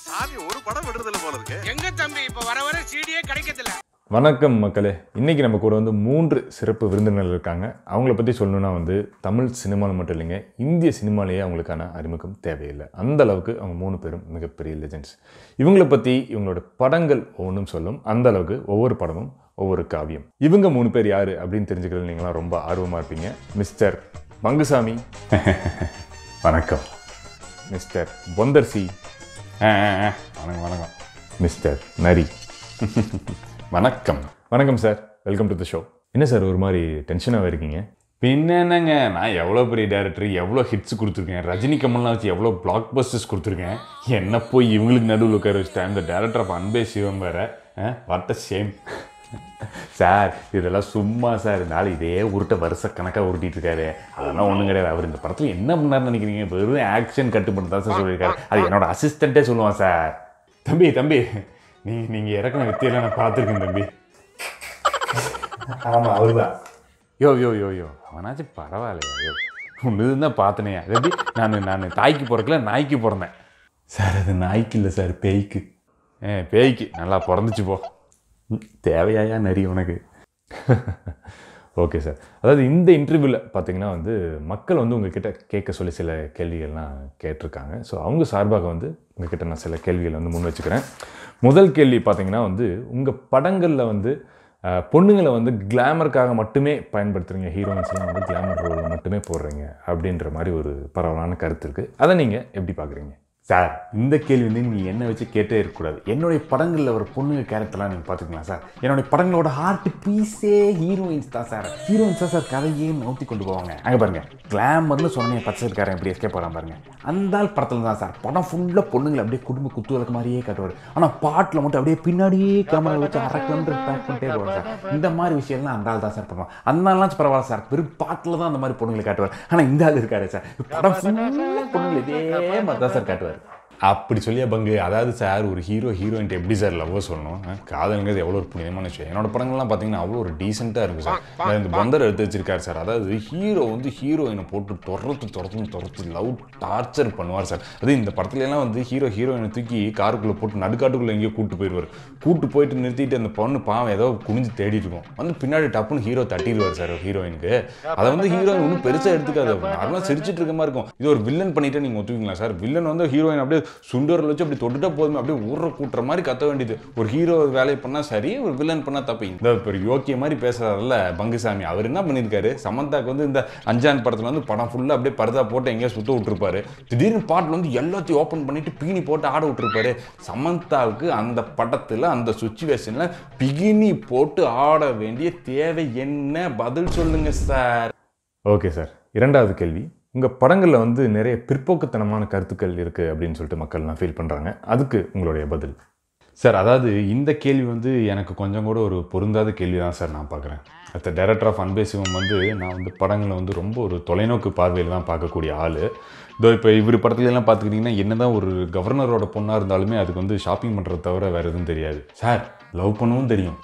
சாமி ஒரு படம் விடுறதில்ல போல இருக்கு எங்க தம்பி இப்ப வர வர சீடியே கிடைக்கிறதில்ல வணக்கம் மக்களே இன்றைக்கி நம்ம கூட வந்து மூன்று சிறப்பு விருந்தினர்கள் இருக்காங்க அவங்கள பற்றி சொல்லணும்னா வந்து தமிழ் சினிமாவில் மட்டும் இல்லைங்க இந்திய சினிமாலேயே அவங்களுக்கான அறிமுகம் தேவையில்லை அந்த அளவுக்கு அவங்க மூணு பேரும் மிகப்பெரிய லெஜெண்ட்ஸ் இவங்கள பற்றி இவங்களோட படங்கள் ஒவ்வொன்றும் சொல்லும் அந்த அளவுக்கு ஒவ்வொரு படமும் ஒவ்வொரு காவியம் இவங்க மூணு பேர் யார் அப்படின்னு தெரிஞ்சுக்கிறது நீங்களாம் ரொம்ப ஆர்வமாக இருப்பீங்க மிஸ்டர் மங்குசாமி வணக்கம் மிஸ்டர் பொந்தர்சி ஆ ஆ, ஆ. வணக்கம் வணக்கம் மிஸ்டர் நரி வணக்கம் வணக்கம் sir welcome to the show என்ன சார் ஒரு மாதிரி டென்ஷனாக இருக்கீங்க பின்ன என்னங்க நான் எவ்வளோ பெரிய டேரக்டர் எவ்வளோ ஹிட்ஸ் கொடுத்துருக்கேன் ரஜினி கமல்லாம் வச்சு எவ்வளோ பிளாக் பஸ்டர்ஸ் கொடுத்துருக்கேன் என்ன போய் இவங்களுக்கு நடுவில் உட்கார வச்சுட்டேன் இந்த டேரக்டர் ஆஃப் அன்பே சிவம் வேற வாட் அ சேம் சார் இதெல்லாம் சும்மா சார் இருந்தாலும் இதே உருட்ட வருஷ கணக்காக உருட்டிட்டு இருக்காரு அதெல்லாம் ஒன்றும் கிடையாது அவர் இந்த படத்தில் என்ன பண்ணாருன்னு நினைக்கிறீங்க வெறும் ஆக்ஷன் கட்டுப்பட்டு தான் சார் சொல்லியிருக்காரு அது என்னோட அசிஸ்டண்ட்டே சொல்லுவான் சார் தம்பி தம்பி நீ நீங்கள் இறக்குன வித்தியெல்லாம் நான் பார்த்துருக்கேன் தம்பி ஆமாம் அவர்தான் யோ யோ யோ யோ அவனாச்சும் பரவாயில்லையா யோ ஒன்று தான் பார்த்தனையா எப்படி நான் நான் தாய்க்கு பிறக்கல நாய்க்கு பிறந்தேன் சார் அது நாய்க்கு இல்லை சார் பேய்க்கு ஏ பேய்க்கு நல்லா பிறந்துச்சு போ ம், தேவையாயா நரி உனக்கு ஓகே சார் அதாவது இந்த இன்டர்வியூவில் பார்த்தீங்கன்னா வந்து மக்கள் வந்து உங்ககிட்ட கேட்க சொல்லி சில கேள்விகள்லாம் கேட்டிருக்காங்க ஸோ அவங்க சார்பாக வந்து உங்ககிட்ட நான் சில கேள்விகளை வந்து முன் வச்சுக்கிறேன் முதல் கேள்வி பார்த்தீங்கன்னா வந்து உங்கள் படங்களில் வந்து அஹ், பொண்ணுங்களை வந்து கிளாமருக்காக மட்டுமே பயன்படுத்துகிறீங்க ஹீரோயின்ஸ்லாம் வந்து கிளாமர் ரோல் மட்டுமே போடுறீங்க அப்படின்ற மாதிரி ஒரு பரவலான கருத்து இருக்குது அதை நீங்கள் எப்படி பார்க்குறீங்க சார் இந்த கேள்வி வந்து நீங்கள் என்ன வச்சு கேட்டே இருக்கக்கூடாது என்னுடைய படங்களில் வர பொண்ணுங்க கேரக்டர்லாம் நீங்கள் பார்த்துக்கலாம் சார் என்னுடைய படங்களோட ஹார்ட் பீஸே ஹீரோயின்ஸ் தான் சார் ஹீரோயின்ஸ் தான் சார் கதையே நோத்தி கொண்டு போவாங்க அங்கே பாருங்க கிளாமர்னு சொன்னேன் பச்சைக்காரன் எப்படி எஸ்கேப் போகிறான் பாருங்க அந்த ஆள் படத்தில் தான் சார் படம் ஃபுல்லாக பொண்ணுங்களை அப்படியே குடும்ப குத்து விளக்கு மாதிரியே காட்டுவார் ஆனால் பாட்டில் மட்டும் அப்படியே பின்னாடியே கேமரா வச்சு அரை கிலோமீட்டர் பேக் பண்ணிட்டே போவார் சார் இந்த மாதிரி விஷயம்லாம் அந்த ஆள் தான் சார் பண்ணுவான் அந்த ஆள்லாம் பரவாயில்ல சார் வெறும் பாட்டில் தான் அந்த மாதிரி பொண்ணுங்களை காட்டுவார் ஆனால் இந்த ஆள் இருக்காரு சார் படம் ஃபுல்லாக பொண்ணுங்களை இதே மாதிரி தான் சார் காட்டுவார் அப்படி சொல்லியா பங்கு அதாவது சார் ஒரு ஹீரோ ஹீரோயின்ட்டு எப்படி சார் லவ் சொல்லணும் அஹ், காதல்ங்கிறது எவ்வளோ ஒரு புனிதமான விஷயம் என்னோட படங்கள்லாம் பார்த்தீங்கன்னா அவ்வளோ ஒரு டீசெண்டாக இருக்கும் சார் நான் இந்த பந்தர் எடுத்து வச்சிருக்காரு சார் அதாவது ஹீரோ வந்து ஹீரோயினை போட்டு துரத்து துரத்துன்னு துரத்து லவ் டார்ச்சர் பண்ணுவார் சார் அது இந்த படத்துல எல்லாம் வந்து ஹீரோ ஹீரோயினை தூக்கி காருக்குள்ளே போட்டு நடுக்காட்டுக்குள்ளே எங்கேயோ கூட்டு போயிடுவார் கூட்டு போயிட்டு நிறுத்திட்டு அந்த பொண்ணு பாவம் ஏதோ குனிஞ்சு தேடிட்டு இருக்கும் வந்து பின்னாடி டப்புன்னு ஹீரோ தட்டிடுவார் சார் ஹீரோயினுக்கு அதை வந்து ஹீரோயின் ஒன்றும் பெருசாக எடுத்துக்காது நார்மலாக சிரிச்சிட்டு இருக்க மாதிரி இருக்கும் இது ஒரு வில்லன் பண்ணிட்டு நீங்கள் ஒத்துவீங்களா சார் வில்லன் வந்து ஹீரோயின் அப்படியே சுண்டரில் வச்சு அப்படி தொட்டுட்டா போதுமே அப்படியே ஊற கூட்டுற மாதிரி கத்த வேண்டியது ஒரு ஹீரோ வேலையை பண்ணால் சரி ஒரு வில்லன் பண்ணால் தப்பு இந்த இப்போ யோக்கிய மாதிரி பேசுறாருல்ல பங்குசாமி அவர் என்ன பண்ணியிருக்காரு சமந்தாக்கு வந்து இந்த அஞ்சான் படத்தில் வந்து படம் ஃபுல்லாக அப்படியே பரதா போட்டு எங்கேயோ சுத்த விட்டுருப்பாரு திடீர்னு பாட்டில் வந்து எல்லாத்தையும் ஓப்பன் பண்ணிட்டு பீனி போட்டு ஆட விட்டுருப்பாரு சமந்தாவுக்கு அந்த படத்தில் அந்த சுச்சுவேஷனில் பிகினி போட்டு ஆட வேண்டிய தேவை என்ன பதில் சொல்லுங்க சார் ஓகே சார் இரண்டாவது கேள்வி உங்கள் படங்களில் வந்து நிறைய பிற்போக்குத்தனமான கருத்துக்கள் இருக்குது அப்படின்னு சொல்லிட்டு மக்கள்லாம் ஃபீல் பண்ணுறாங்க அதுக்கு உங்களுடைய பதில் சார் அதாவது இந்த கேள்வி வந்து எனக்கு கொஞ்சம் கூட ஒரு பொருந்தாத கேள்வி தான் சார் நான் பார்க்குறேன் அத்த டைரக்டர் ஆஃப் அன்பே சிவம் வந்து நான் வந்து படங்களை வந்து ரொம்ப ஒரு தொலைநோக்கு பார்வையில் தான் பார்க்கக்கூடிய ஆள் இதோ இப்போ இவர் படத்துல எல்லாம் பார்த்துக்கிட்டிங்கன்னா என்ன தான் ஒரு கவர்னரோட பொண்ணாக இருந்தாலுமே அதுக்கு வந்து ஷாப்பிங் பண்ணுறத தவிர வேறு எதுவும் தெரியாது சார் லவ் பண்ணவும் தெரியும்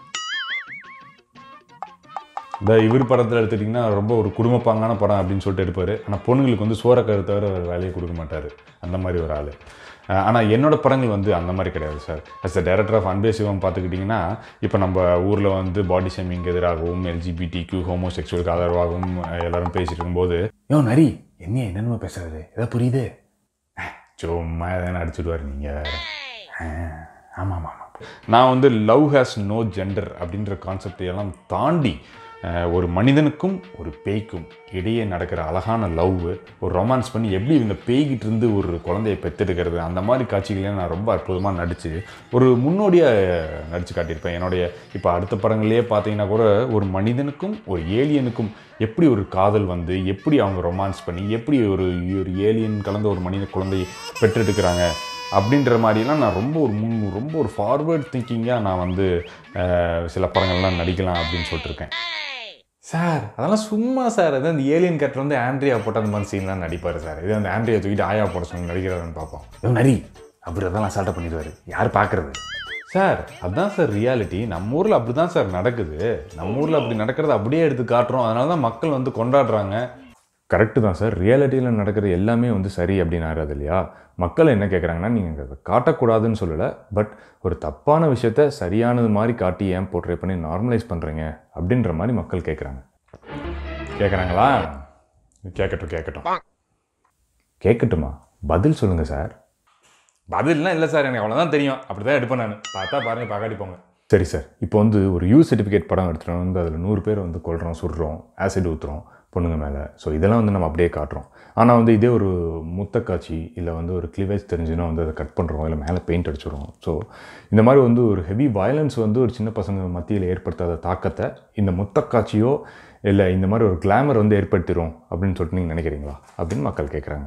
இந்த இவர் படத்தில் எடுத்துட்டிங்கன்னா ரொம்ப ஒரு குடும்பப்பாங்கான படம் அப்படின்னு சொல்லிட்டு எடுப்பார் ஆனால் பொண்ணுங்களுக்கு வந்து சோறக்கரு தவிர வேறு வேலையை கொடுக்க மாட்டார் அந்த மாதிரி ஒரு ஆள் ஆனால் என்னோட படங்கள் வந்து அந்த மாதிரி கிடையாது sir as a director of Anbe Sivam பார்த்துக்கிட்டிங்கன்னா இப்போ நம்ம ஊரில் வந்து பாடி ஷேமிங் எதிராகவும் எல்ஜிபிடி கியூ ஹோமோசெக்சுவலுக்கு ஆதரவாகவும் அஹ், எல்லாரும் பேசிட்டு இருக்கும்போது யோ நரி என்ன என்னென்ன பேசுறது ஏதாவது புரியுது அஹ், சும்மா எதனா அடிச்சுடுவார் நீங்கள் வேறு ஆமாம் ஆமாம் ஆமாம் நான் வந்து லவ் ஹேஸ் நோ ஜெண்டர் அப்படின்ற கான்செப்டை எல்லாம் தாண்டி அஹ், ஒரு மனிதனுக்கும் ஒரு பேய்க்கும் இடையே நடக்கிற அழகான லவ் ஒரு ரொமான்ஸ் பண்ணி எப்படி இந்த பேய்கிட்ட இருந்து ஒரு குழந்தையை பெற்றெடுக்கிறது அந்த மாதிரி காட்சிகளையும் நான் ரொம்ப அற்புதமாக நடித்து ஒரு முன்னோடியாக நடித்து காட்டியிருப்பேன் என்னுடைய இப்போ அடுத்த படங்கள்லேயே பார்த்தீங்கன்னா கூட ஒரு மனிதனுக்கும் ஒரு ஏலியனுக்கும் எப்படி ஒரு காதல் வந்து எப்படி அவங்க ரொமான்ஸ் பண்ணி எப்படி ஒரு ஒரு ஏலியன் கலந்த ஒரு மனித குழந்தையை பெற்றெடுக்கிறாங்க அப்படின்ற மாதிரிலாம் நான் ரொம்ப ஒரு முன் ரொம்ப ஒரு ஃபார்வர்ட் திங்கிங்காக நான் வந்து அஹ், சில படங்கள்லாம் நடிக்கலாம் அப்படின்னு சொல்லிட்டு இருக்கேன் சார் அதெல்லாம் சும்மா சார் அது அந்த ஏலியன் கட்டில் வந்து ஆண்ட்ரியா போட்டு அந்த மாதிரி சீன்லாம் நடிப்பார் சார் இது அந்த ஆண்ட்ரியா தூக்கிட்டு ஆயா போட சொல்லி நடிக்கிறாருன்னு பார்ப்போம் இதோ நரி அவர் அதெல்லாம் அசால்ட்டாக பண்ணிடுவார் யார் பார்க்குறது சார் அதான் சார் ரியாலிட்டி நம்ம ஊரில் அப்படி தான் சார் நடக்குது நம்ம ஊரில் அப்படி நடக்கிறத அப்படியே எடுத்து காட்டுறோம் அதனால தான் மக்கள் வந்து கொண்டாடுறாங்க கரெக்டு தான் சார் ரியாலிட்டியில் நடக்கிற எல்லாமே வந்து சரி அப்படின்னு ஆறாது இல்லையா மக்கள் என்ன கேட்குறாங்கன்னா நீங்கள் அதை காட்டக்கூடாதுன்னு சொல்லலை பட் ஒரு தப்பான விஷயத்த சரியானது மாதிரி காட்டி ஏன் போர்ட்ரே பண்ணி நார்மலைஸ் பண்ணுறீங்க அப்படின்ற மாதிரி மக்கள் கேட்குறாங்க கேட்குறாங்களா கேட்கட்டும் கேட்கட்டும் கேட்கட்டுமா பதில் சொல்லுங்கள் சார் பதில்லாம் இல்லை சார் எனக்கு அவ்வளோதான் தெரியும் அப்படி தான் எடுப்பேன் நான் பார்த்தா பாருங்க பார்க்காட்டி போங்க சரி சார் இப்போ வந்து ஒரு யூ சர்டிஃபிகேட் படம் எடுத்துகிட்டு வந்து அதில் நூறு பேர் வந்து கொள்கிறோம் சுடுறோம் ஆசிட் ஊற்றுறோம் பொண்ணுங்க மேலே ஸோ இதெல்லாம் வந்து நம்ம அப்படியே காட்டுறோம் ஆனால் வந்து இதே ஒரு முத்தக்காட்சி இல்லை வந்து ஒரு கிளிவேஜ் தெரிஞ்சுன்னா வந்து அதை கட் பண்ணுறோம் இல்லை மேலே பெயிண்ட் அடிச்சிடுறோம் ஸோ இந்த மாதிரி வந்து ஒரு ஹெவி வயலன்ஸ் வந்து ஒரு சின்ன பசங்க மத்தியில் ஏற்படுத்தாத தாக்கத்தை இந்த முத்தக்காட்சியோ இல்லை இந்த மாதிரி ஒரு கிளாமர் வந்து ஏற்படுத்திடும் அப்படின்னு சொல்லிட்டு நீங்கள் நினைக்கிறீங்களா அப்படின்னு மக்கள் கேட்குறாங்க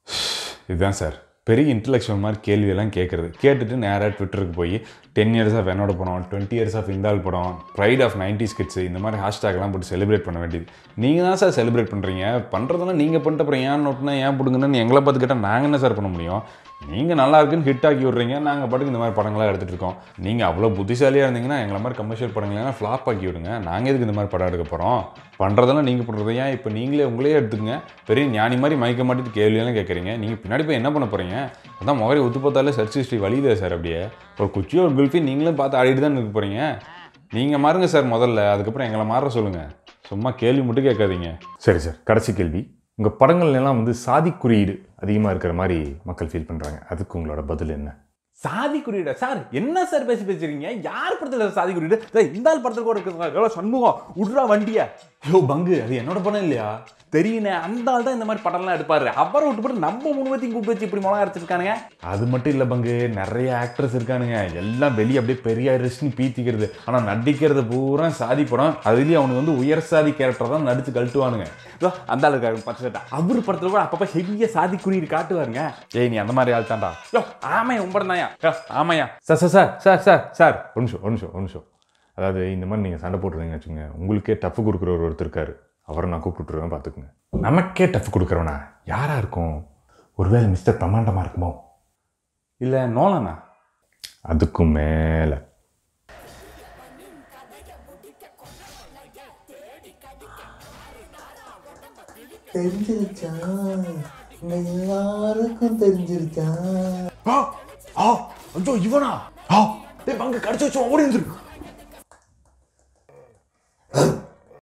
இதுதான் சார் பெரிய இன்டலெக்சுவல் மாதிரி கேள்வியெல்லாம் கேட்குறது கேட்டுட்டு நேராக ட்விட்டருக்கு போய் டென் இயர்ஸ் ஆஃப் என்னோட படம் டுவெண்ட்டி இயர்ஸ் ஆஃப் இந்தால் படம் ப்ரைட் ஆஃப் நைன்டி ஸ்கிட்ஸ் இந்த மாதிரி ஹேஷ்டேக்லாம் போட்டு செலிப்ரேட் பண்ண வேண்டியது நீங்கள் தான் சார் செலிப்ரேட் பண்ணுறீங்க பண்ணுறதெல்லாம் நீங்கள் பண்ணிட்டு அப்புறம் ஏன் நோட்டுனா ஏன் பிடுங்கன்னு எங்களை பார்த்து கேட்டால் நாங்கள் என்ன சார் பண்ண முடியும் நீங்கள் நல்லா இருக்குன்னு ஹிட் ஆக்கி விட்றீங்க நாங்கள் பாட்டுக்கு இந்த மாதிரி படங்களாக எடுத்துகிட்டு இருக்கோம் நீங்கள் அவ்வளோ புத்திசாலியாக இருந்தீங்கன்னா எங்களை மாதிரி கமர்ஷியல் படங்கள்லாம் ஃப்ளாப் ஆக்கி விடுங்க நாங்கள் எதுக்கு இந்த மாதிரி படம் எடுக்க போகிறோம் பண்ணுறதெல்லாம் நீங்கள் பண்ணுறது ஏன் இப்போ நீங்களே உங்களே எடுத்துக்கங்க பெரிய ஞானி மாதிரி மயக்க மாட்டிட்டு கேள்வியெல்லாம் கேட்குறீங்க நீங்கள் பின்னாடி போய் என்ன பண்ண போகிறீங்க அதான் முகரை ஒத்து பார்த்தாலே சர்ச் ஹிஸ்ட்ரி வழியுதே சார் அப்படியே ஒரு குச்சியோ ஒரு குல்ஃபி நீங்களும் பார்த்து ஆடிட்டு தான் இருக்க போகிறீங்க நீங்கள் மாறுங்க சார் முதல்ல அதுக்கப்புறம் எங்களை மாற சொல்லுங்கள் சும்மா கேள்வி மட்டும் கேட்காதீங்க சரி சார் கடைசி கேள்வி உங்கள் படங்கள்லாம் வந்து சாதி குறியீடு அதிகமாக இருக்கிற மாதிரி மக்கள் ஃபீல் பண்ணுறாங்க அதுக்கு உங்களோட பதில் என்ன சாதி குறியீடா சார் என்ன சார் பேசி பேசுறீங்க யார் படத்துல சாதி குறியீடு சார் இந்த ஆள் படத்துல கூட இருக்கு சார் எவ்வளோ சண்முகம் விட்றா வண்டியா யோ பங்கு அது என்னோட படம் இல்லையா தெரியுனே அந்த ஆள் தான் இந்த மாதிரி படம்லாம் எடுப்பாரு அவரை விட்டு போட்டு நம்ம மூணு பேத்தையும் கூப்பிட்டு வச்சு இப்படி மிளகா அரைச்சிருக்கானுங்க அது மட்டும் இல்லை பங்கு நிறைய ஆக்ட்ரஸ் இருக்கானுங்க எல்லாம் வெளியே அப்படியே பெரிய ரிஸ்ட்னு பீத்திக்கிறது ஆனால் நடிக்கிறது பூரா சாதி படம் அதுலேயும் அவனுக்கு வந்து உயர் சாதி கேரக்டர் தான் நடிச்சு கழட்டுவானுங்க இதோ அந்த ஆள் இருக்காரு பச்சை சட்டை அவர் படத்துல கூட அப்பப்போ ஹெவிய சாதி குறியீடு காட்டுவாருங்க ஏய் நீ அந்த மாதிரி ஆள் தான்டா யோ ஆமையா உம்படம் தாயா ஆமையா sir sir sir sir sir sir ஒரு நிமிஷம் ஒரு நிமிஷம் ஒரு நிமிஷம் அதாவது இந்த மாதிரி நீங்கள் சண்டை போட்டுருந்தீங்கன்னு வச்சுங்க உங்களுக்கே டஃப் கொடுக்குற ஒரு ஒருத்தர் இருக்காரு அவரை நான் கூப்பிட்டுருவேன் பார்த்துக்குங்க நமக்கே டஃப் கொடுக்குறவனா யாராக இருக்கும் ஒருவேளை மிஸ்டர் பிரமாண்டமாக இருக்குமோ இல்லை நோலானா அதுக்கும் மேலே தெரிஞ்சிருச்சா உங்க எல்லாருக்கும் தெரிஞ்சிருச்சா ஆ ஆ ஐயோ இவனா ஆ டேய் பங்கு கடிச்சு வச்சு ஓடி வந்துரு